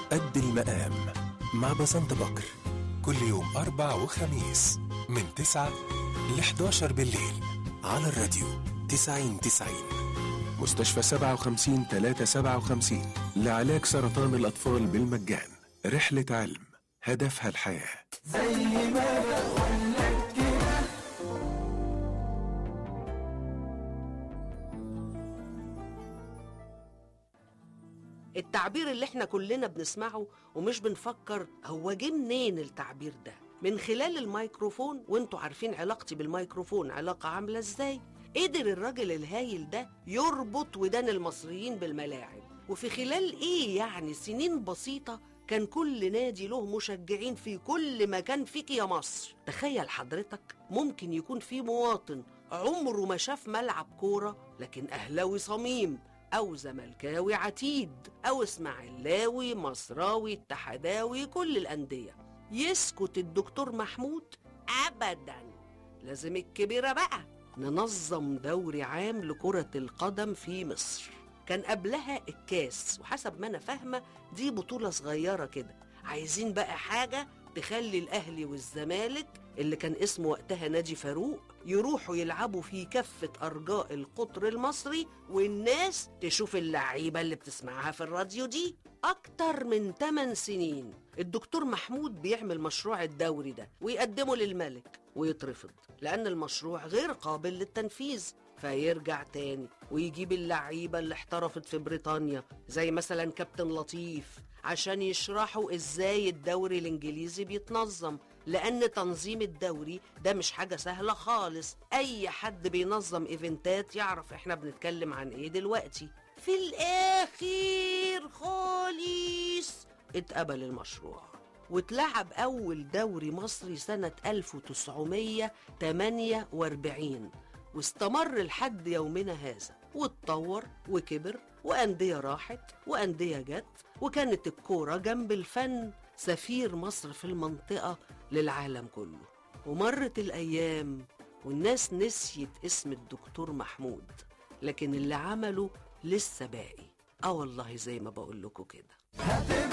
قد المقام مع بسنت بكر كل يوم أربع وخميس من 9 ل 11 بالليل على الراديو 90 90 مستشفى 57 357 لعلاج سرطان الأطفال بالمجان رحلة علم هدفها الحياة التعبير اللي احنا كلنا بنسمعه ومش بنفكر هو جه منين التعبير ده من خلال الميكروفون وانتوا عارفين علاقتي بالميكروفون علاقة عاملة ازاي قدر الراجل الهايل ده يربط ودان المصريين بالملاعب وفي خلال ايه يعني سنين بسيطة كان كل نادي له مشجعين في كل مكان فيك يا مصر تخيل حضرتك ممكن يكون في مواطن عمره ما شاف ملعب كورة لكن أهلاوي صميم أو زملكاوي عتيد أو إسماعيلاوي مصراوي اتحداوي كل الأندية يسكت الدكتور محمود أبدا لازم الكبيرة بقى ننظم دوري عام لكرة القدم في مصر كان قبلها الكاس وحسب ما أنا فاهمة دي بطولة صغيرة كده عايزين بقى حاجة تخلي الأهلي والزمالك اللي كان اسمه وقتها نادي فاروق يروحوا يلعبوا في كافة أرجاء القطر المصري والناس تشوف اللعيبة اللي بتسمعها في الراديو دي أكتر من 8 سنين الدكتور محمود بيعمل مشروع الدوري ده ويقدمه للملك ويترفض لأن المشروع غير قابل للتنفيذ فيرجع تاني ويجيب اللعيبة اللي احترفت في بريطانيا زي مثلا كابتن لطيف عشان يشرحوا ازاي الدوري الانجليزي بيتنظم لان تنظيم الدوري ده مش حاجه سهله خالص اي حد بينظم ايفنتات يعرف احنا بنتكلم عن ايه دلوقتي في الاخير خالص اتقبل المشروع واتلعب أول دوري مصري سنة 1948 واستمر لحد يومنا هذا واتطور وكبر وأندية راحت وأندية جت وكانت الكورة جنب الفن سفير مصر في المنطقة للعالم كله ومرت الأيام والناس نسيت اسم الدكتور محمود لكن اللي عمله لسه باقي اه والله زي ما بقول لكم كده